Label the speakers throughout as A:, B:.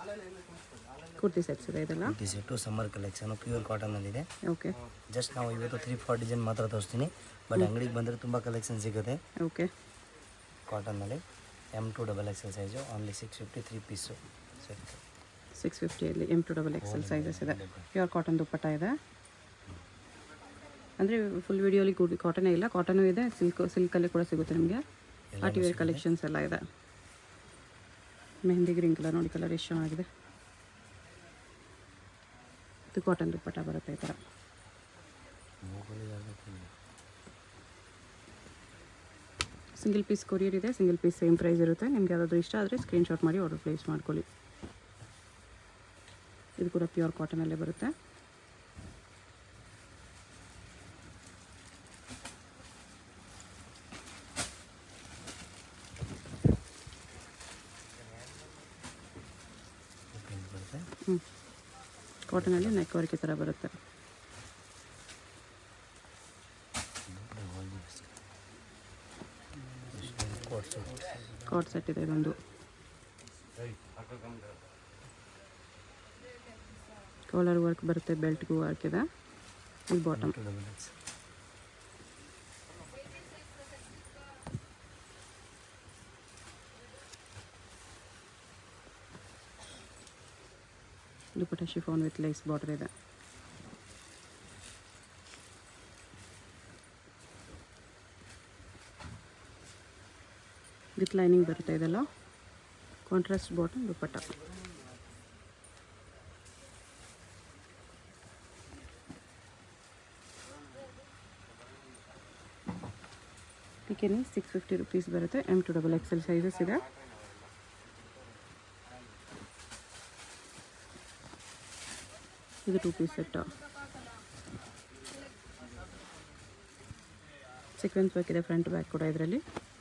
A: Kurti sets ಇದೆ ಇದೆಲ್ಲ
B: T set summer collection pure ಕಾಟನಲ್ಲಿದೆ
A: ಓಕೆ
B: ಜಸ್ಟ್ ನಾವು ಇವತ್ತು ತ್ರೀ ಫೋರ್ ಡಿಸೈನ್ ಮಾತ್ರ ತೋರಿಸ್ತೀನಿ ಬಟ್ ಅಂಗಡಿಗೆ ಬಂದರೆ ತುಂಬ ಕಲೆಕ್ಷನ್ ಸಿಗುತ್ತೆ
A: ಓಕೆ
B: ಕಾಟನ್ನಲ್ಲಿ M to double XL size only six fifty three piece set
A: six ಫಿಫ್ಟಿಯಲ್ಲಿ M to double XL sizes ಇದೆ ಪ್ಯೂರ್ ಕಾಟನ್ ದುಪ್ಪಟ್ಟ ಇದೆ ಅಂದರೆ ಫುಲ್ ವಿಡಿಯೋಲಿ ಕೂಡಿ ಕಾಟನೇ ಇಲ್ಲ ಕಾಟನೂ ಇದೆ ಸಿಲ್ಕ್ ಸಿಲ್ಕಲ್ಲಿ ಕೂಡ ಸಿಗುತ್ತೆ ನಿಮಗೆ ಪಾರ್ಟಿ ವೇರ್ ಕಲೆಕ್ಷನ್ಸ್ ಎಲ್ಲ ಇದೆ ಮೆಹಂದಿ ಗ್ರೀನ್ ಕಲರ್ ನೋಡಿ ಕಲರ್ ಎಷ್ಟು ಚೆನ್ನಾಗಿದೆ ಇದು ಕಾಟನ್ ದುಪ್ಪಟ್ಟ ಬರುತ್ತೆ ಈ ಥರ ಸಿಂಗಲ್ ಪೀಸ್ ಕೊರಿಯರ್ ಇದೆ ಸಿಂಗಲ್ ಪೀಸ್ ಸೇಮ್ ಪ್ರೈಸ್ ಇರುತ್ತೆ ನಿಮ್ಗೆ ಯಾವ್ದಾದ್ರು ಇಷ್ಟ ಆದರೆ ಸ್ಕ್ರೀನ್ಶಾಟ್ ಮಾಡಿ ಆರ್ಡರ್ ಪ್ಲೇಸ್ ಮಾಡ್ಕೊಳ್ಳಿ ಇದು ಕೂಡ ಪ್ಯೂರ್ ಕಾಟನಲ್ಲೇ ಬರುತ್ತೆ
B: ಬರುತ್ತೆ
A: ಹ್ಞೂ ಕಾಟನಲ್ಲಿ ನೆಕ್ ವರ್ಕ್ ಈ ಥರ ಬರುತ್ತೆ
B: ಕೋಟ್ ಸೂಟ್
A: ಕಾಟ್ ಸೆಟ್ ಇದೆ ಇದೊಂದು ಕಾಲರ್ ವರ್ಕ್ ಬರುತ್ತೆ ಬೆಲ್ಟ್ಗೂ ವರ್ಕ್ ಇದೆ ಇದು bottom
B: to double X
A: dupatta chiffon with lace border ಇದೆ ವಿತ್ ಲೈನಿಂಗ್ ಬರುತ್ತೆ ಇದೆಲ್ಲ ಕಾಂಟ್ರಾಸ್ಟ್ ಬಾಟಮ್ ದುಪಟ್ಟ ಟಿಕೆನಿ ಸಿಕ್ಸ್ ಫಿಫ್ಟಿ ರುಪೀಸ್ ಬರುತ್ತೆ M to double XL sizes ಇದೆ ಇದು two piece set sequence work ಇದೆ ಫ್ರಂಟ್ ಬ್ಯಾಕ್ ಕೂಡ ಇದರಲ್ಲಿ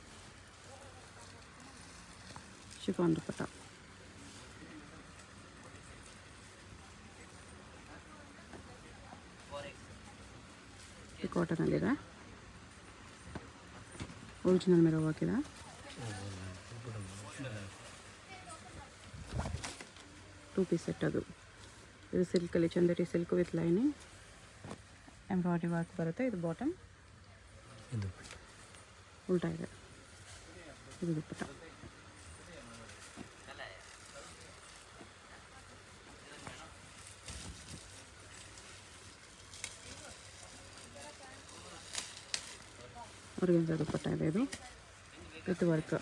A: ಶಿಫಾನ್ ದುಪಟ್ಟ ಕಾಟನಲ್ಲಿದೆ ಒರಿಜಿನಲ್ ಮೆರೋ ಹಾಕಿದೆ ಟೂ ಪೀಸ್ ಸೆಟ್ ಅದು ಇದು ಸಿಲ್ಕಲ್ಲಿ Chanderi silk with lining embroidery work ಬರುತ್ತೆ ಇದು ಬಾಟಮ್
B: ಇದು
A: ಉಲ್ಟಾ ಇದೆ ಇದು ದುಪ್ಪಟ್ಟ ಅವ್ರಿಗೆಂತ ದುಪ್ಪಟ್ಟ ಇದೆ ಇದು ವಿತ್ ವರ್ಕ್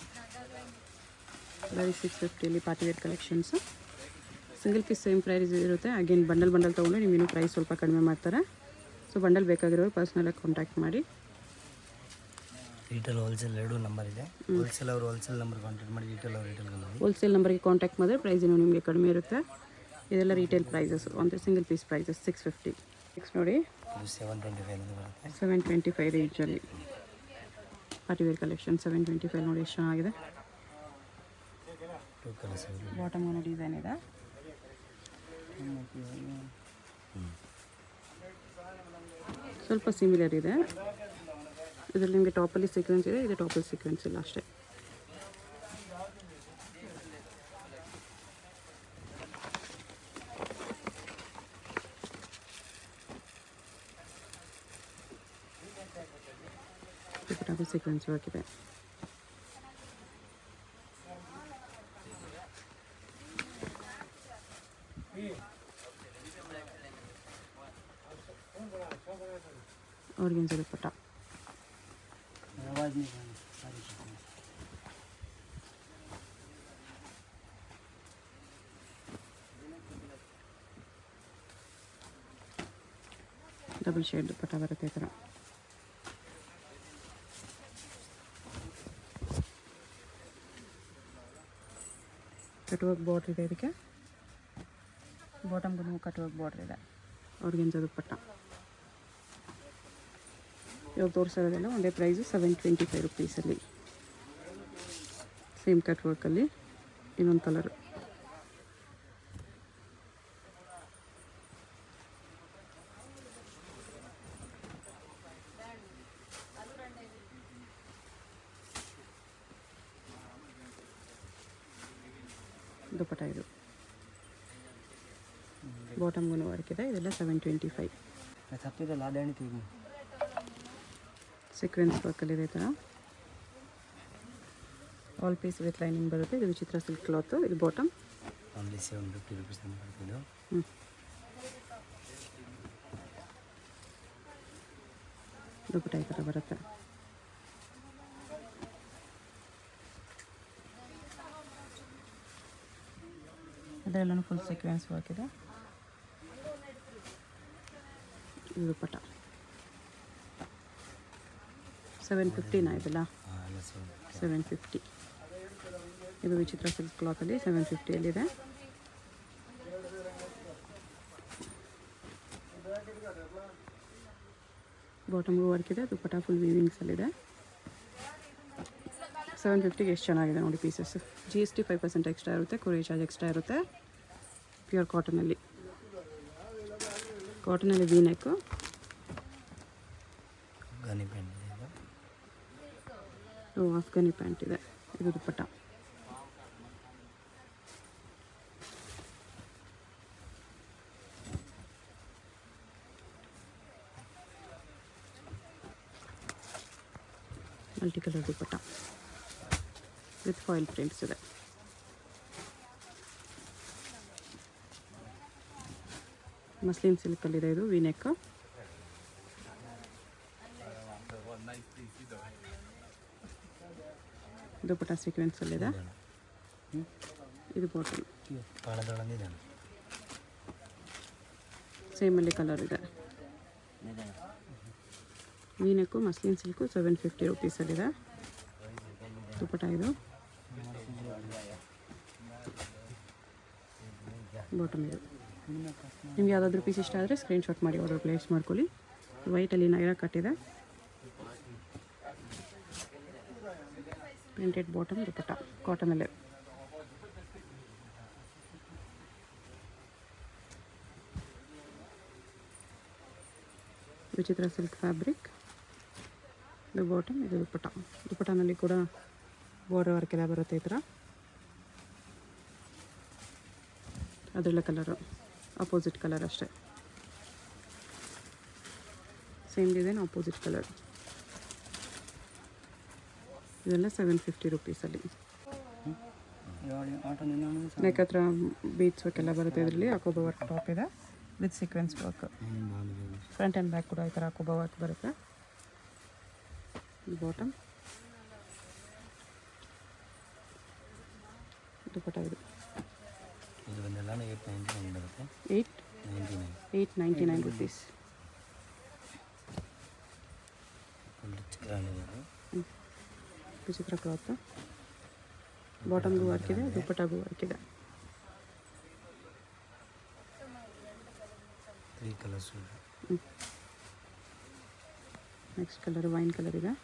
A: ಬರೀ ಸಿಕ್ಸ್ ಫಿಫ್ಟಿಲಿ party wear collections single piece same price ಇರುತ್ತೆ ಅಗೇನ್ ಬಂಡಲ್ ಬಂಡಲ್ ತೊಗೊಂಡು ನೀವು ಇನ್ನೂ ಪ್ರೈಸ್ ಸ್ವಲ್ಪ ಕಡಿಮೆ ಮಾಡ್ತಾರೆ ಸೊ ಬಂಡಲ್ ಬೇಕಾಗಿರೋರು ಪರ್ಸ್ನಲಾಗಿ ಕಾಂಟ್ಯಾಕ್ಟ್ ಮಾಡಿ
B: ರಿಟೇಲ್ ಹೋಲ್ಸೇಲ್ ಎರಡು ನಂಬರ್ ಇದೆ ಹೋಲ್ಸೇಲ್ ಅವರು ಹೋಲ್ಸೇಲ್ ನಂಬರ್ ಕಾಂಟ್ಯಾಕ್ಟ್ ಮಾಡಿ ರಿಟೇಲ್ ಅವರು ರಿಟೇಲ್ ನಂಬರ್
A: ಹೋಲ್ಸೇಲ್ ನಂಬರ್ಗೆ ಕಾಂಟ್ಯಾಕ್ಟ್ ಮಾಡಿದ್ರೆ ಪ್ರೈಸ್ ಇನ್ನೂ ನಿಮಗೆ ಕಡಿಮೆ ಇರುತ್ತೆ ಇದೆಲ್ಲ ರಿಟೇಲ್ ಪ್ರೈಸಸ್ ಅಂದರೆ single piece prices six fifty next ನೋಡಿ
B: ಇದು ಸೆವೆನ್ ಟ್ವೆಂಟಿ ಫೈವ್ ಅಂತ ಬರುತ್ತೆ
A: ಸೆವೆನ್ ಟ್ವೆಂಟಿ ಫೈವ್ ರೇಂಜಲ್ಲಿ party wear collection seven twenty five ನೋಡಿ ಎಷ್ಟು ಚೆನ್ನಾಗಿದೆ
B: ಟೂ ಕಲರ್ಸ್
A: ಬಾಟಮ್ ಒಂದು ಡಿಸೈನ್ ಇದೆ ಸ್ವಲ್ಪ ಸಿಮಿಲರ್ ಇದೆ ಇದರಲ್ಲಿ ನಿಮಗೆ ಟಾಪಲ್ಲಿ ಸೀಕ್ವೆನ್ಸ್ ಇದೆ ಇದು ಟಾಪಲ್ಲಿ ಸೀಕ್ವೆನ್ಸ್ ಇಲ್ಲ ಅಷ್ಟೇ ಟಾಪಲ್ ಸೀಕ್ವೆನ್ಸ್ ವರ್ಕ್ ಇದೆ ಅವ್ರಿಗೇನು ದುಪ್ಪಟ್ಟ ಡಬಲ್ ಶೇಡ್ ದುಪ್ಪಟ್ಟ ಬರುತ್ತೆ ಈ ಥರ ಕಟ್ ವರ್ಕ್ ಬಾರ್ಡ್ರ್ ಇದೆ ಇದಕ್ಕೆ ಬಾಟಮ್ಗೂ ಕಟ್ ವರ್ಕ್ ಬಾರ್ಡ್ರ್ ಇದೆ ಅವ್ರಿಗೆಂಜ ದುಪ್ಪಟ್ಟ ಇವಾಗ ತೋರಿಸಿರೋದೆಲ್ಲ ಒಂದೇ ಪ್ರೈಸು ಸೆವೆನ್ ಟ್ವೆಂಟಿ ಫೈವ್ ರುಪೀಸಲ್ಲಿ ಸೇಮ್ ಕಟ್ ವರ್ಕಲ್ಲಿ ಇನ್ನೊಂದು ಕಲರು ದುಪ್ಪಟ್ಟ ಇದು ಬಾಟಮ್ಗೂ ವರ್ಕ್ ಇದೆ ಇದೆಲ್ಲ ಸೆವೆನ್ ಟ್ವೆಂಟಿ ಫೈವ್
B: ತಪ್ಪಿದೆ ಲಾದಾಣಿ ತೆಗಿ
A: ಸೀಕ್ವೆನ್ಸ್ ವರ್ಕಲ್ಲಿದೆ ಈ ಥರ ಆಲ್ ಪೀಸ್ ವಿತ್ ಲೈನಿಂಗ್ ಬರುತ್ತೆ ಇದು ವಿಚಿತ್ರ ಸಿಲ್ಕ್ ಕ್ಲಾತು ಇದು bottom
B: only seven fifty rupees ಅಂತ ಬರ್ತಿದ್ದು
A: ಹ್ಞೂ ದುಪ್ಪಟ ಈ ಥರ ಬರುತ್ತೆ ಅದೆಲ್ಲನೂ ಫುಲ್ ಸೀಕ್ವೆನ್ಸ್ ವರ್ಕ್ ಇದೆ ಇದು ದುಪ್ಪಟ ಸೆವೆನ್ ಫಿಫ್ಟಿನಾ ಇದೆಲ್ಲ
B: ಹಾಂ ಎಲ್ಲ ಸೆವೆನ್
A: ಸೆವೆನ್ ಫಿಫ್ಟಿ ಇದು ವಿಚಿತ್ರ ಸಿಲ್ಕ್ ಕ್ಲಾತಲ್ಲಿ ಸೆವೆನ್ ಫಿಫ್ಟಿಯಲ್ಲಿದೆ ಬಾಟಮ್ಗೂ ವರ್ಕ್ ಇದೆ ದುಪ್ಪಟ ಫುಲ್ ವೀವಿಂಗ್ಸಲ್ಲಿದೆ ಸೆವೆನ್ ಫಿಫ್ಟಿಗೆ ಎಷ್ಟು ಚೆನ್ನಾಗಿದೆ ನೋಡಿ pieces G S T five percent extra ಇರುತ್ತೆ ಕೊರಿಯರ್ ಚಾರ್ಜ್ ಎಕ್ಸ್ಟ್ರಾ ಇರುತ್ತೆ ಪ್ಯೂರ್ ಕಾಟನಲ್ಲಿ ಕಾಟನಲ್ಲಿ ವಿ ನೆಕ್ಕು
B: ಗನಿ ಪ್ಯಾಂಟ್ ಇದೆ ಇದು
A: ಆಫ್ಘನಿ ಪ್ಯಾಂಟ್ ಇದೆ ಇದು dupatta multi colour dupatta with foil prints ಇದೆ ಮಸ್ಲಿನ್ ಸಿಲ್ಕಲ್ಲಿದೆ ಇದು ವಿನೆಕ್ ದುಪ್ಪಟ ಸೀಕ್ವೆನ್ಸಲ್ಲಿದೆ ಇದು ಬಾಟಲ್
B: ಪಾಳದೊಳಂದಿದ್ದಾನೆ
A: ಸೇಮಲ್ಲಿ ಕಲರ್ ಇದೆ V neck muslin silk seven fifty ರುಪೀಸಲ್ಲಿದೆ ದುಪ್ಪಟ ಇದು ಬಾಟಮ್ ಇದು ನಿಮ್ಗೆ ಯಾವುದಾದ್ರೂ ಪೀಸ್ ಇಷ್ಟ ಆದರೆ ಸ್ಕ್ರೀನ್ಶಾಟ್ ಮಾಡಿ ಆರ್ಡರ್ ಪ್ಲೇಸ್ ಮಾಡ್ಕೊಳ್ಳಿ ವೈಟಲ್ಲಿ ನೈರಾ ಕಟ್ಟಿದೆ ಪ್ರಿಂಟೆಡ್ ಬಾಟಮ್ ದುಪ್ಪಟ ಕಾಟನಲ್ಲೇ ವಿಚಿತ್ರ ಸಿಲ್ಕ್ ಫ್ಯಾಬ್ರಿಕ್ ಇದು ಬಾಟಮ್ ಇದು ದುಪ್ಪಟ ದುಪ್ಪಟನಲ್ಲಿ ಕೂಡ ಬಾರ್ಡರ್ ವರ್ಕ್ ಎಲ್ಲ ಬರುತ್ತೆ ಈ ಥರ ಅದರಲ್ಲ ಕಲರು ಅಪೋಸಿಟ್ ಕಲರ್ ಅಷ್ಟೇ ಸೇಮ್ ಡಿಸೈನ್ ಅಪೋಸಿಟ್ ಕಲರ್ ಇದೆಲ್ಲ ಸೆವೆನ್ ಫಿಫ್ಟಿ ರುಪೀಸಲ್ಲಿ
B: ಆಟೋ ನಿನ್ನ
A: ನೆಕ್ ಹತ್ರ ಬೀಟ್ಸ್ ವರ್ಕ್ ಎಲ್ಲ ಬರುತ್ತೆ ಇದರಲ್ಲಿ ಅಕೋಬ ವರ್ಕ್ ಟಾಪ್ ಇದೆ with sequence work front and back ಕೂಡ ಈ ಥರ ಅಕೋಬ ವರ್ಕ್ ಬರುತ್ತೆ ಬಾಟಮ್ ದುಪ್ಪಟ ಇದು
B: ಇದು ಬಂದೆಲ್ಲ ಏಯ್ಟ್ ನೈಂಟಿ ನೈನ್ ಬರುತ್ತೆ
A: eight
B: ninety nine
A: eight ninety nine rupees
B: full ಚೆನ್ನಾಗಿದೆ
A: ವಿಚಿತ್ರ ಕ್ಲಾತ್ ಬಾಟಮ್ಗೂ ವರ್ಕ್ ಇದೆ ದುಪ್ಪಟಾಗೂ ವರ್ಕ್ ಇದೆ
B: three colours
A: next colour wine colour ಇದೆ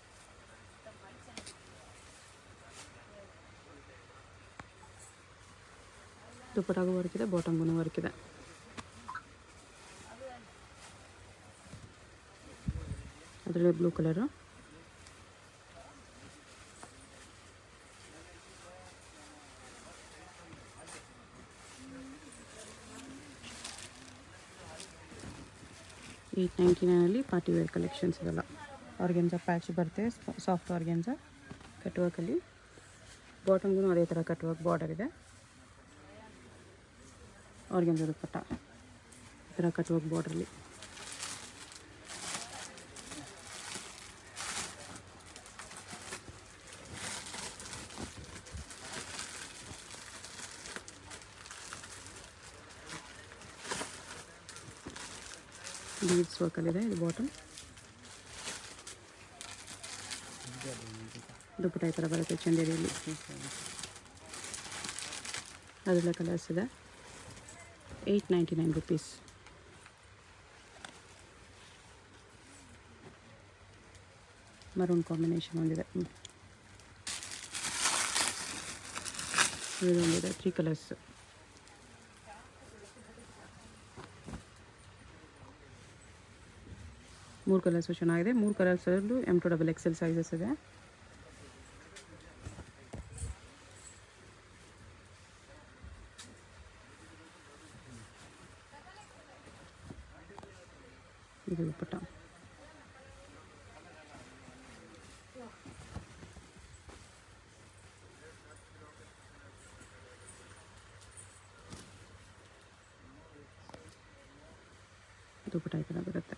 A: ದುಪ್ಪಟಾಗೂ ವರ್ಕ್ ಇದೆ ಬಾಟಮ್ಗೂ ವರ್ಕ್ ಇದೆ ಅದರಲ್ಲೇ ಬ್ಲೂ ಕಲರು ಏಯ್ಟ್ ನೈಂಟಿ ನೈನಲ್ಲಿ ಪಾರ್ಟಿ ವೇರ್ ಕಲೆಕ್ಷನ್ಸ್ ಇದೆಲ್ಲ ಆರ್ಗೆನ್ಜಾ ಪ್ಯಾಚ್ ಬರುತ್ತೆ ಸಾಫ್ಟ್ ಆರ್ಗೆನ್ಜಾ ಕಟ್ ವರ್ಕಲ್ಲಿ ಬಾಟಮ್ಗೂ ಅದೇ ಥರ ಕಟ್ ವರ್ಕ್ ಬಾರ್ಡರ್ ಇದೆ ಆರ್ಗೆನ್ಜಾ ದುಪ್ಪಟ್ಟ ಈ ಥರ ಕಟ್ ವರ್ಕ್ ಬಾರ್ಡ್ರಲ್ಲಿ ಬೀಡ್ಸ್ ವರ್ಕಲ್ಲಿದೆ ಇದು ಬಾಟಮ್ ದುಪ್ಪಟ ಈ ಥರ ಬರುತ್ತೆ ಚಂದೇರಿಯಲ್ಲಿ ಅದೆಲ್ಲ ಕಲರ್ಸ್ ಇದೆ eight ninety nine rupees maroon combination ಒಂದಿದೆ ಹ್ಮ್. ಇದೊಂದಿದೆ ತ್ರೀ ಕಲರ್ಸ್ ಮೂರು ಕಲರ್ಸು ಚೆನ್ನಾಗಿದೆ ಮೂರು ಕಲರ್ಸಲ್ಲೂ M to double XL sizes ಇದೆ ಇದು ದುಪ್ಪಟ್ಟ ದುಪ್ಪಟ್ಟ ಈ ಥರ ಬರುತ್ತೆ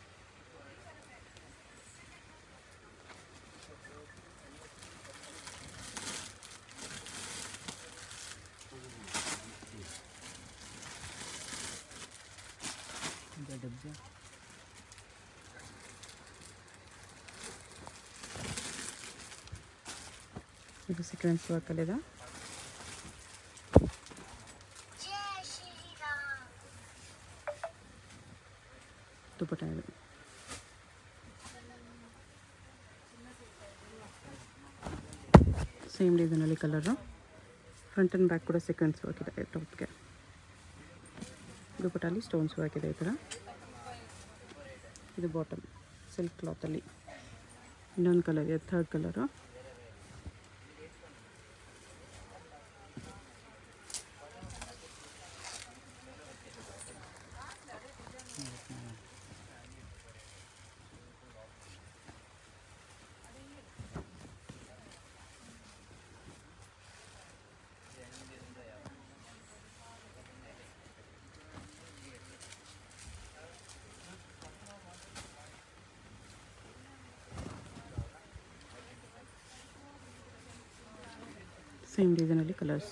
A: ಇದು ಸೀಕ್ವೆನ್ಸ್ ವರ್ಕಲ್ಲಿದೆ ದುಪ್ಪಟ್ಟ ಇದು ಸೇಮ್ ಡಿಸೈನಲ್ಲಿ ಕಲರು ಫ್ರಂಟ್ ಆ್ಯಂಡ್ ಬ್ಯಾಕ್ ಕೂಡ ಸೀಕ್ವೆನ್ಸ್ ವರ್ಕ್ ಇದೆ ಟಾಪ್ಗೆ ದುಪ್ಪಟ್ಟಲ್ಲಿ ಸ್ಟೋನ್ಸ್ ವರ್ಕ್ ಇದೆ ಈ ಥರ ಇದು ಬಾಟಮ್ ಸಿಲ್ಕ್ ಕ್ಲಾತಲ್ಲಿ ಇನ್ನೊಂದು ಕಲರ್ ಇದೆ ಥರ್ಡ್ ಕಲರು ಸೇಮ್ ಡಿಸೈನಲ್ಲಿ ಕಲರ್ಸ್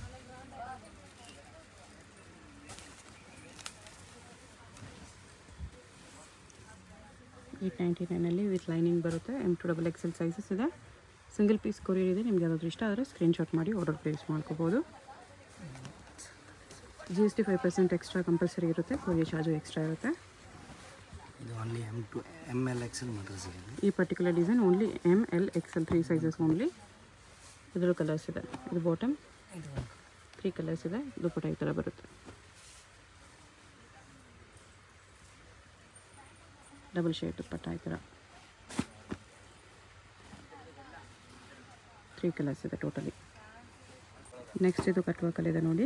A: ಏಯ್ಟ್ ನೈಂಟಿ ನೈನಲ್ಲಿ ವಿತ್ ಲೈನಿಂಗ್ ಬರುತ್ತೆ M to double XL sizes ಇದೆ ಸಿಂಗಲ್ ಪೀಸ್ ಕೊರಿಯರ್ ಇದೆ ನಿಮ್ಗೆ ಯಾವ್ದಾದ್ರು ಇಷ್ಟ ಆದರೆ ಸ್ಕ್ರೀನ್ಶಾಟ್ ಮಾಡಿ ಆರ್ಡರ್ ಪ್ಲೇಸ್ ಮಾಡ್ಕೋಬೋದು G S T five percent extra compulsory ಇರುತ್ತೆ ಕೊರಿಯರ್ ಚಾರ್ಜು ಎಕ್ಸ್ಟ್ರಾ ಇರುತ್ತೆ
B: ಇದು only M to M L XL ಮಾತ್ರ ಸಿಗುತ್ತೆ
A: ಈ particular design only M L XL three sizes only ಇದರಲ್ಲೂ ಕಲರ್ಸ್ ಇದೆ ಇದು ಬಾಟಮ್ ತ್ರೀ ಕಲರ್ಸ್ ಇದೆ ದುಪ್ಪಟ್ಟ ಈ ಥರ ಬರುತ್ತೆ ಡಬಲ್ ಶೇಡ್ ದುಪ್ಪಟ್ಟ ಈ ಥರ ತ್ರೀ ಕಲರ್ಸ್ ಇದೆ ಟೋಟಲಿ ನೆಕ್ಸ್ಟ್ ಇದು ಕಟ್ ವರ್ಕಲ್ಲಿದೆ ನೋಡಿ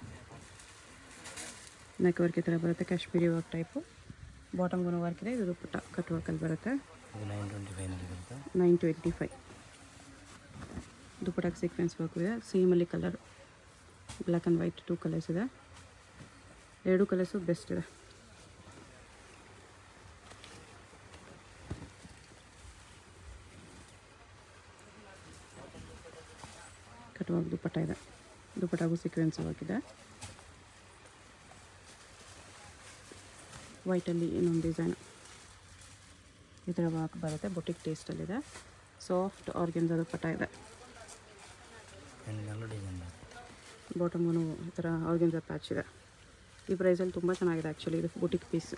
A: ನೆಕ್ ವರ್ಕ್ ಈ ಥರ ಬರುತ್ತೆ ಕಾಶ್ಮೀರಿ ವರ್ಕ್ ಟೈಪು ಬಾಟಮ್ಗೂ ವರ್ಕ್ ಇದೆ ಇದು ದುಪ್ಪಟ್ಟ ಕಟ್ ವರ್ಕಲ್ಲಿ ಬರುತ್ತೆ
B: ಇದು ನೈನ್ ಟ್ವೆಂಟಿ ಫೈವ್ನಲ್ಲಿ ಬರುತ್ತೆ
A: ನೈನ್ ಟ್ವೆಂಟಿ ಫೈವ್ ದುಪ್ಪಟ್ಟಾಗ ಸೀಕ್ವೆನ್ಸ್ ವರ್ಕ್ ಇದೆ ಸೇಮಲ್ಲಿ colour black and white two colours ಇದೆ ಎರಡು ಕಲರ್ಸು ಬೆಸ್ಟ್ ಇದೆ ಕಟ್ಟುವಾಗ ದುಪ್ಪಟ್ಟ ಇದೆ ದುಪ್ಪಟ್ಟಾಗೂ ಸೀಕ್ವೆನ್ಸ್ ವರ್ಕ್ ಇದೆ ವೈಟಲ್ಲಿ ಇನ್ನೊಂದು ಡಿಸೈನ್ ಈ ಥರ ವರ್ಕ್ ಬರುತ್ತೆ ಬೊಟಿಕ್ ಟೇಸ್ಟಲ್ಲಿದೆ ಸಾಫ್ಟ್ ಆರ್ಗೆನ್ಸ್ ದುಪ್ಪಟ್ಟ ಇದೆ
B: ಎಂಡ್ನಲ್ಲೂ ಡಿಸೈನ್ ಬರುತ್ತೆ
A: ಬಾಟಮ್ಗೂ ಈ ಥರ ಆರ್ಗೆನ್ಸ ಪ್ಯಾಚ್ ಇದೆ ಈ ಪ್ರೈಸಲ್ಲಿ ತುಂಬ ಚೆನ್ನಾಗಿದೆ ಆ್ಯಕ್ಚುಲಿ ಇದು ಬುಟಿಕ್ ಪೀಸ್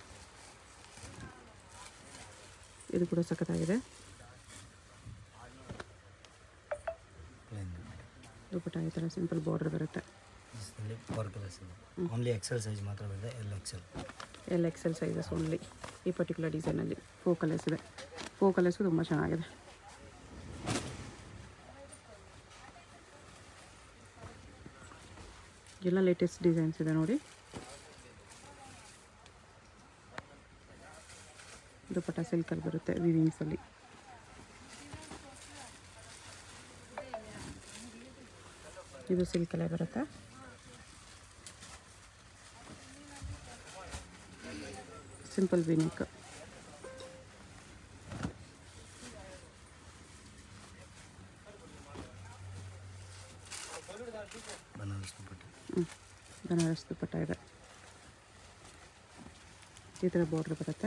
A: ಇದು ಕೂಡ ಸಖತ್ತಾಗಿದೆ
B: ಪ್ಲೇನ್
A: ದುಪ್ಪಟ್ಟ ಈ ಥರ ಸಿಂಪಲ್ ಬಾರ್ಡರ್ ಬರುತ್ತೆ
B: ಇದರಲ್ಲಿ ಫೋರ್ ಕಲರ್ಸ್ ಇದೆ ಓನ್ಲಿ ಎಕ್ಸೆಲ್ ಸೈಜ್ ಮಾತ್ರ ಬರುತ್ತೆ L XL
A: L XL sizes only ಈ ಪರ್ಟಿಕ್ಯುಲರ್ ಡಿಸೈನಲ್ಲಿ ಫೋ ಕಲರ್ಸ್ ಇದೆ ಫೋ ಕಲರ್ಸು ತುಂಬ ಚೆನ್ನಾಗಿದೆ ಎಲ್ಲ ಲೇಟೆಸ್ಟ್ ಡಿಸೈನ್ಸ್ ಇದೆ ನೋಡಿ ದುಪ್ಪಟ್ಟ ಸಿಲ್ಕಲ್ಲಿ ಬರುತ್ತೆ ವಿವಿಂಗ್ಸಲ್ಲಿ ಇದು ಸಿಲ್ಕಲ್ಲೇ ಬರುತ್ತೆ ಸಿಂಪಲ್ ವಿನಿಕ್
B: ಬನಾರಸ್ ದುಪ್ಪಟ್ಟ
A: ಹ್ಞೂ ಬನಾರಸ್ ದುಪ್ಪಟ್ಟ ಇದೆ ಈ ಥರ ಬಾರ್ಡ್ರ್ ಬರುತ್ತೆ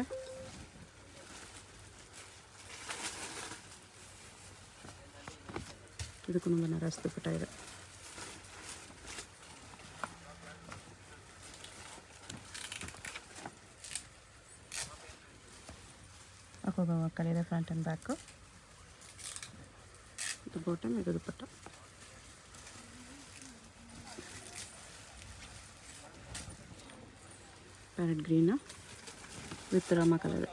A: ಇದಕ್ಕೂ ಬನಾರಸ್ ದುಪ್ಪಟ್ಟ ಇದೆ ಅಕೋಬ ಮಕ್ಕಳಿದೆ ಫ್ರಂಟ್ ಆ್ಯಂಡ್ ಬ್ಯಾಕು ಇದು ಬಾಟಮ್ ಇದು dupatta parrot green with Rama colour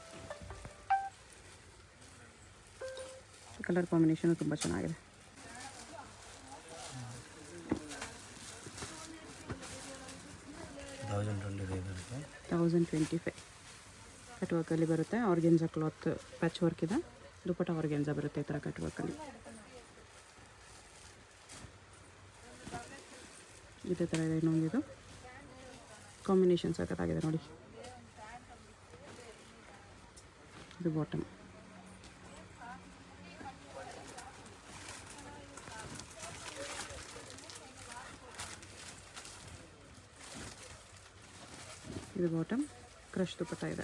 A: colour combination ತುಂಬ ಚೆನ್ನಾಗಿದೆ
B: ತೌಸಂಡ್ ಟ್ವೆಂಟಿ ಫೈವ್ ಬರುತ್ತೆ
A: ತೌಸಂಡ್ ಟ್ವೆಂಟಿ ಫೈವ್ ಕಟ್ ವರ್ಕಲ್ಲಿ ಬರುತ್ತೆ ಆರ್ಗೆನ್ಜಾ ಕ್ಲಾತ್ ಪ್ಯಾಚ್ ವರ್ಕ್ ಇದೆ ದುಪ್ಪಟ ಆರ್ಗೆನ್ಜಾ ಬರುತ್ತೆ ಈ ಥರ ಕಟ್ ವರ್ಕಲ್ಲಿ ಇದೇ ಥರ ಇದೆ ಇನ್ನೊಂದಿದು ಕಾಂಬಿನೇಷನ್ ಸಖತ್ತಾಗಿದೆ ನೋಡಿ ಇದು ಬಾಟಮ್ ಇದು ಬಾಟಮ್ ಕ್ರಶ್ ದುಪ್ಪಟ್ಟ ಇದೆ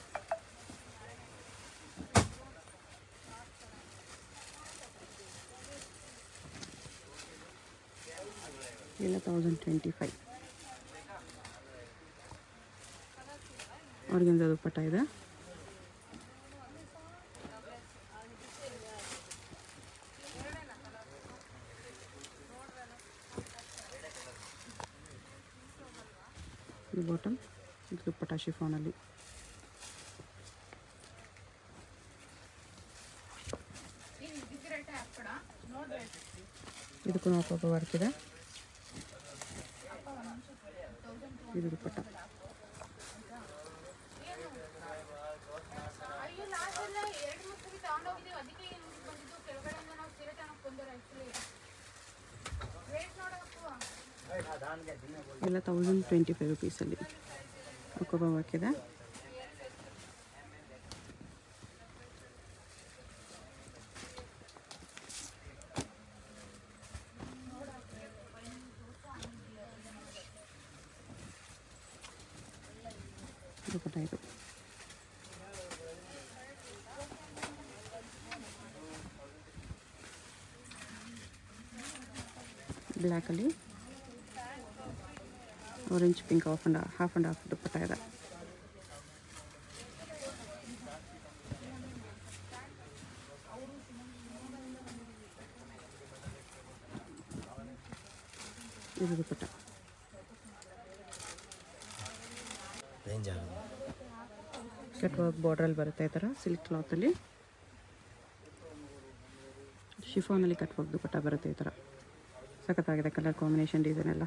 A: ಇಲ್ಲ thousand twenty five organza dupatta ಇದೆ ಇದು ಬಾಟಮ್ ಇದು ದುಪ್ಪಟ್ಟ ಶಿಫಾನಲ್ಲಿ ಇದಕ್ಕೂ ಅಪ್ಪಪ್ಪ ವರ್ಕ್ ಇದೆ ಇದು ದುಪ್ಪಟ್ಟ
C: ಅಯ್ಯೋ ಲಾಸ್ಟ್ ಎಲ್ಲ ಎರಡು ಮೂರು ಸರಿ ತಗೊಂಡೋಗಿದ್ದೀವಿ ಅದಕ್ಕೆ ಏನು ಬಂದಿದ್ದು ಕೆಳಗಡೆಯಿಂದ ನಾವು ಸೀರೆ ತನಕ ಬಂದವರು ಆ್ಯಕ್ಚುಲಿ ರೇಟ್ ನೋಡಬೇಕು
A: ಎಲ್ಲ ತೌಸಂಡ್ ಟ್ವೆಂಟಿ ಫೈವ್ ರುಪೀಸಲ್ಲಿ ಅಕ್ಕೋಬ ವರ್ಕ್ ಇದೆ ದುಪ್ಪಟ್ಟ ಇದು ಬ್ಲ್ಯಾಕಲ್ಲಿ orange pink half and half and half dupatta ಇದೆ ಇದು ದುಪ್ಪಟ್ಟ
B: ರೇಂಜ್ ಆಗೋದು
A: ಕಟ್ ವರ್ಕ್ ಬಾರ್ಡ್ರಲ್ಲಿ ಬರುತ್ತೆ ಈ ಥರ ಸಿಲ್ಕ್ ಕ್ಲಾತಲ್ಲಿ ಶಿಫಾನಲ್ಲಿ ಕಟ್ ವರ್ಕ್ ದುಪ್ಪಟ್ಟ ಬರುತ್ತೆ ಈ ಥರ ಸಖತ್ತಾಗಿದೆ ಕಲರ್ ಕಾಂಬಿನೇಷನ್ ಡಿಸೈನ್ ಎಲ್ಲ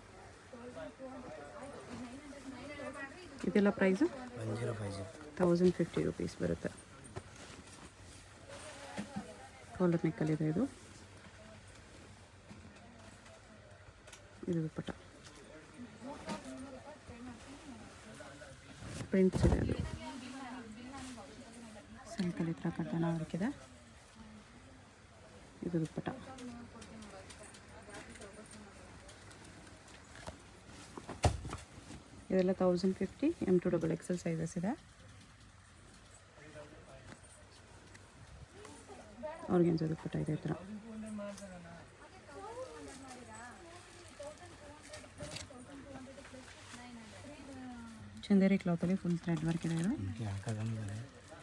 A: ಇದೆಲ್ಲ price
B: one zero five zero
A: thousand fifty rupees ಬರುತ್ತೆ ಕಾಲರ್ ನೆಕ್ಕಲ್ಲಿದೆ ಇದು ಇದು ದುಪ್ಪಟ್ಟ ಪ್ರಿಂಟ್ಸ್ ಇದೆ ಅದು ಸಿಲ್ಕಲ್ಲಿ ಈ ಥರ ಕಟ್ಟನ ವರ್ಕಿದೆ ಇದು ದುಪ್ಪಟ್ಟ ಇದೆಲ್ಲ thousand fifty M to double XL sizes ಇದೆ ಆರ್ಗೆನ್ಸ್ ದುಪ್ಪಟ್ಟ ಇದೆ ಈ ಥರ ಚಂದೇರಿ ಕ್ಲಾತಲ್ಲಿ ಫುಲ್ ಥ್ರೆಡ್ ವರ್ಕ್ ಇದೆ ಇದು
B: ಹಾಕೋದಂದ್ರೆ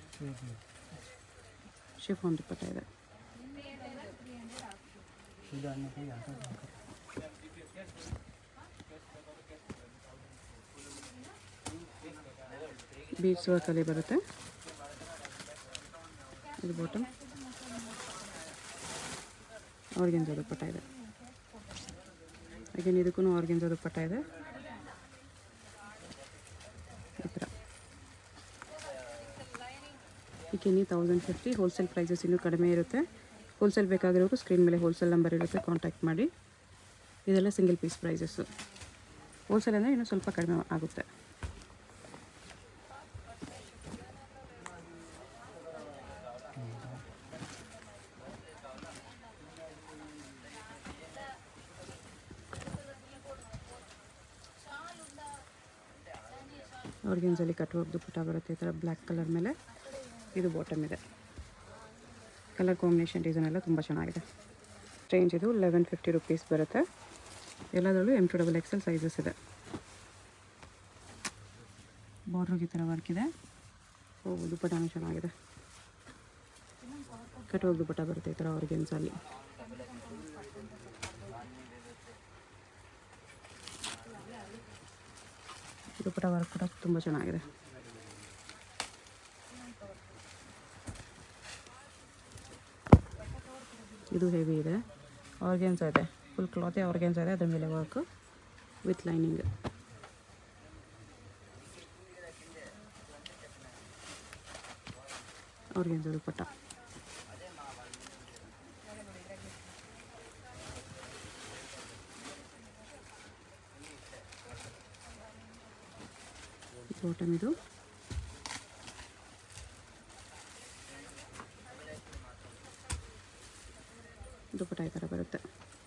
A: ಶಿಫಾನ್ ದುಪ್ಪಟ್ಟ ಇದೆ
B: ಇದು ಅನ್ನಕ್ಕೆ ಹಾಕೋದು
A: ಬೀಡ್ಸ್ ವರ್ಕಲ್ಲಿ ಬರುತ್ತೆ ಇದು ಬಾಟಮ್ ಆರ್ಗೆನ್ಸ ದುಪ್ಪಟ್ಟ ಇದೆ ಅಗೇನ್ ಇದಕ್ಕೂ ಆರ್ಗೆನ್ಸ ದುಪ್ಪಟ್ಟ ಇದೆ ಈ ಥರ ಈ ಕೆನಿ ತೌಸಂಡ್ ಫಿಫ್ಟಿ ಹೋಲ್ಸೇಲ್ ಪ್ರೈಸಸ್ ಇನ್ನೂ ಕಡಿಮೆ ಇರುತ್ತೆ ಹೋಲ್ಸೇಲ್ ಬೇಕಾಗಿರೋರು ಸ್ಕ್ರೀನ್ ಮೇಲೆ ಹೋಲ್ಸೇಲ್ ನಂಬರ್ ಇರುತ್ತೆ ಕಾಂಟ್ಯಾಕ್ಟ್ ಮಾಡಿ ಇದೆಲ್ಲ ಸಿಂಗಲ್ ಪೀಸ್ ಪ್ರೈಸಸ್ಸು ಹೋಲ್ಸೇಲ್ ಅಂದರೆ ಇನ್ನೂ ಸ್ವಲ್ಪ ಕಡಿಮೆ ಆಗುತ್ತೆ ಆರ್ಗೆನ್ಸಲ್ಲಿ ಕಟ್ಟುವಾಗ ದುಪ್ಪಟ್ಟ ಬರುತ್ತೆ ಈ ಥರ ಬ್ಲ್ಯಾಕ್ ಕಲರ್ ಮೇಲೆ ಇದು ಬಾಟಮ್ ಇದೆ ಕಲರ್ ಕಾಂಬಿನೇಷನ್ ಡಿಸೈನ್ ಎಲ್ಲ ತುಂಬ ಚೆನ್ನಾಗಿದೆ ರೇಂಜ್ ಇದು ಲೆವೆನ್ ಫಿಫ್ಟಿ ರುಪೀಸ್ ಬರುತ್ತೆ ಎಲ್ಲದರಲ್ಲೂ M to double XL sizes ಇದೆ ಬಾರ್ಡ್ರಿಗೆ ಈ ಥರ ವರ್ಕ್ ಇದೆ ಓ ದುಪ್ಪಟ್ಟನೂ ಚೆನ್ನಾಗಿದೆ ಕಟ್ಟುವಾಗ ದುಪ್ಪಟ್ಟ ಬರುತ್ತೆ ಈ ಥರ ಆರ್ಗೆನ್ಸಲ್ಲಿ ದುಪ್ಪಟ್ಟ ವರ್ಕ್ ಕೂಡ ತುಂಬ ಚೆನ್ನಾಗಿದೆ ಇದು ಹೆವಿ ಇದೆ ಆರ್ಗೆನ್ಸ್ ಇದೆ ಫುಲ್ ಕ್ಲಾತೆ ಆರ್ಗೆನ್ಸ್ ಇದೆ ಅದ್ರ ಮೇಲೆ ವರ್ಕ್ ವಿತ್ ಲೈನಿಂಗ್ ಅವ್ರಿಗೆ ದುಪ್ಪಟ್ಟ ಬಾಟಮ್ ಇದು ದುಪ್ಪಟ್ಟ ಈ ಥರ ಬರುತ್ತೆ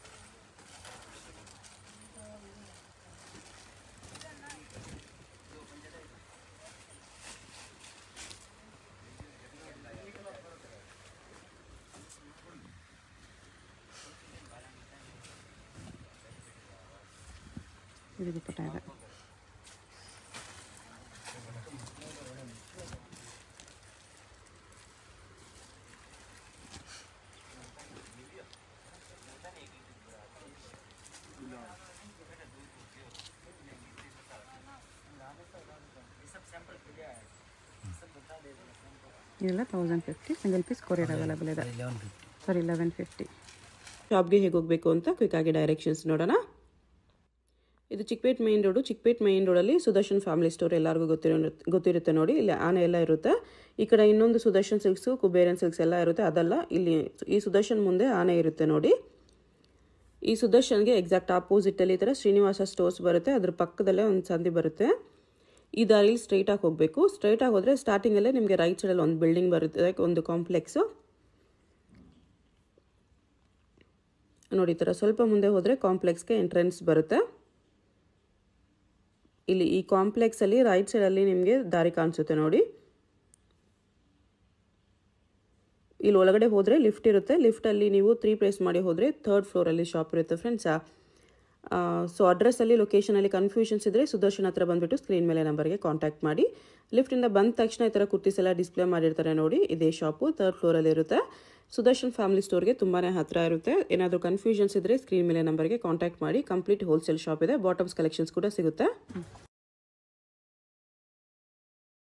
A: ಇದು ದುಪ್ಪಟ್ಟ ಇದೆ ಇದೆಲ್ಲ thousand fifty single piece courier available ಇದೆ
B: eleven fifty
A: sorry eleven fifty
D: ಶಾಪ್ಗೆ ಹೇಗೆ ಹೋಗಬೇಕು ಅಂತ ಕ್ವಿಕ್ಕಾಗಿ ಡೈರೆಕ್ಷನ್ಸ್ ನೋಡೋಣ ಇದು Chickpet main road Chickpet main ರೋಡಲ್ಲಿ ಸುದರ್ಶನ್ ಫ್ಯಾಮಿಲಿ ಸ್ಟೋರ್ ಎಲ್ಲರಿಗೂ ಗೊತ್ತಿರೋ ಗೊತ್ತಿರುತ್ತೆ ನೋಡಿ ಇಲ್ಲಿ ಆನೆ ಎಲ್ಲ ಇರುತ್ತೆ ಈ ಕಡೆ ಇನ್ನೊಂದು ಸುದರ್ಶನ್ ಸಿಲ್ಕ್ಸು ಕುಬೇರನ್ ಸಿಲ್ಕ್ಸ್ ಎಲ್ಲ ಇರುತ್ತೆ ಅದಲ್ಲ ಇಲ್ಲಿ ಈ ಸುದರ್ಶನ್ ಮುಂದೆ ಆನೆ ಇರುತ್ತೆ ನೋಡಿ ಈ ಸುದರ್ಶನ್ಗೆ ಎಕ್ಸಾಕ್ಟ್ ಆಪೋಸಿಟಲ್ಲಿ ಈ ಥರ ಶ್ರೀನಿವಾಸ ಸ್ಟೋರ್ಸ್ ಬರುತ್ತೆ ಅದ್ರ ಪಕ್ಕದಲ್ಲೇ ಒಂದು ಸಂಧಿ ಬರುತ್ತೆ ಈ ದಾರಿಲಿ ಸ್ಟ್ರೈಟಾಗಿ ಹೋಗಬೇಕು ಸ್ಟ್ರೈಟಾಗಿ ಹೋದರೆ ಸ್ಟಾರ್ಟಿಂಗಲ್ಲೇ ನಿಮಗೆ ರೈಟ್ ಸೈಡಲ್ಲಿ ಒಂದು ಬಿಲ್ಡಿಂಗ್ ಬರುತ್ತೆ ಒಂದು ಕಾಂಪ್ಲೆಕ್ಸು ನೋಡಿ ಈ ಥರ ಸ್ವಲ್ಪ ಮುಂದೆ ಹೋದರೆ ಕಾಂಪ್ಲೆಕ್ಸ್ಗೆ ಎಂಟ್ರೆನ್ಸ್ ಬರುತ್ತೆ ಇಲ್ಲಿ ಈ ಕಾಂಪ್ಲೆಕ್ಸಲ್ಲಿ ರೈಟ್ ಸೈಡಲ್ಲಿ ನಿಮಗೆ ದಾರಿ ಕಾಣಿಸುತ್ತೆ ನೋಡಿ ಇಲ್ಲಿ ಒಳಗಡೆ ಹೋದರೆ ಲಿಫ್ಟ್ ಇರುತ್ತೆ ಲಿಫ್ಟಲ್ಲಿ ನೀವು ತ್ರೀ ಪ್ಲೇಸ್ ಮಾಡಿ ಹೋದರೆ ಥರ್ಡ್ ಫ್ಲೋರಲ್ಲಿ ಶಾಪ್ ಇರುತ್ತೆ ಫ್ರೆಂಡ್ಸಾ ಸೊ ಅಡ್ರೆಸ್ಸಲ್ಲಿ ಲೊಕೇಶನಲ್ಲಿ ಕನ್ಫ್ಯೂಷನ್ಸ್ ಇದ್ದರೆ ಸುದರ್ಶನ್ ಹತ್ರ ಬಂದುಬಿಟ್ಟು ಸ್ಕ್ರೀನ್ ಮೇಲೆ ನಂಬರ್ಗೆ ಕಾಂಟ್ಯಾಕ್ಟ್ ಮಾಡಿ ಲಿಫ್ಟಿಂದ ಬಂದ ತಕ್ಷಣ ಈ ಥರ ಕುರ್ತೀಸ್ ಎಲ್ಲ ಡಿಸ್ಪ್ಲೇ ಮಾಡಿರ್ತಾರೆ ನೋಡಿ ಇದೇ ಶಾಪು ಥರ್ಡ್ ಫ್ಲೋರಲ್ಲಿ ಇರುತ್ತೆ ಸುದರ್ಶನ್ ಫ್ಯಾಮಿಲಿ ಸ್ಟೋರ್ಗೆ ತುಂಬಾ ಹತ್ತಿರ ಇರುತ್ತೆ ಏನಾದರೂ ಕನ್ಫ್ಯೂಷನ್ಸ್ ಇದ್ದರೆ ಸ್ಕ್ರೀನ್ ಮೇಲೆ ನಂಬರ್ಗೆ ಕಾಂಟ್ಯಾಕ್ಟ್ ಮಾಡಿ ಕಂಪ್ಲೀಟ್ ಹೋಲ್ಸೇಲ್ ಶಾಪ್ ಇದೆ ಬಾಟಮ್ಸ್ ಕಲೆಕ್ಷನ್ಸ್ ಕೂಡ ಸಿಗುತ್ತೆ